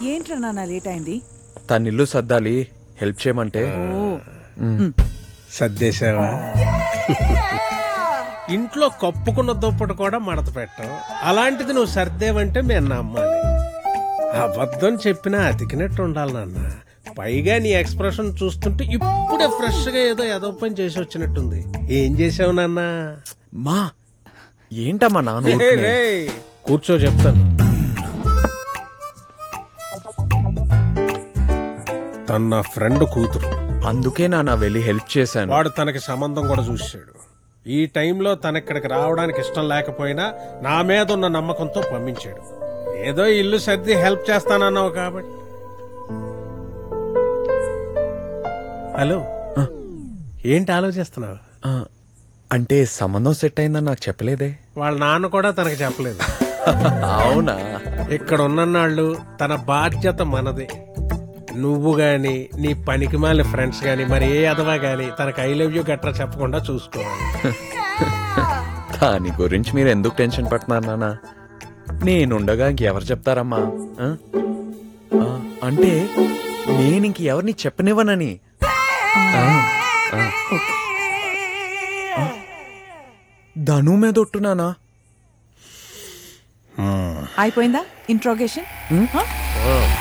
ఏంట్రా నాన్న లేట్ అయింది తన ఇల్లు సర్దాలి హెల్ప్ చేయమంటే ఓ సర్దేశావా ఇంట్లో కప్పుకున్న దుప్పటి కూడా మడత పెట్టాం అలాంటిది నువ్వు సర్దేవంటే మేము నమ్మాలి అబద్ధం చెప్పినా అతికినట్టు ఉండాలి నాన్న పైగా నీ ఎక్స్ప్రెషన్ చూస్తుంటే ఇప్పుడే ఫ్రెష్ గా ఏదో ఏదో పని చేసి వచ్చినట్టుంది ఏం చేసావు నాన్న మా ఏంటమ్మా నాన్న రేయ్, ఊరికనే? రేయ్, కూర్చో చెప్తాను తన నా ఫ్రెండ్ కూతురు అందుకే నాన్న వెళ్ళి హెల్ప్ చేశాను వాడు తనకి సంబంధం కూడా చూశాడు ఈ టైంలో తన ఇక్కడికి రావడానికి ఇష్టం లేకపోయినా నా మీద ఉన్న నమ్మకంతో పంపించాడు ఏదో ఇల్లు సర్ది హెల్ప్ చేస్తానన్నావు కాబట్టి హలో ఆ. ఏంటి ఆలోచిస్తున్నావు ఆ, అంటే సంబంధం సెట్ అయిందని నాకు చెప్పలేదే వాళ్ళ నాన్న కూడా తనకి చెప్పలేదు అవునా ఇక్కడ ఉన్ననాళ్ళు తన బాధ్యత మనదే నువ్వు గాని నీ పనికి మాలిన ఫ్రెండ్స్ గాని మరి ఏ అదవా గాని తనకు ఐ లవ్ యూ గట్రా చెప్పకుండా చూసుకోవాలి దాని గురించి మీరు ఎందుకు టెన్షన్ పడుతున్నారు నాన్న నేనుండగా ఇంకెవరు చెప్తారమ్మా ఆ? ఆ, అంటే నేను ఇంక ఎవరిని చెప్పనివ్వనని ఆ, ఆ. ఆ. ధను మీద ఒట్టునానా అయిపోయిందా ఇంట్రోగేషన్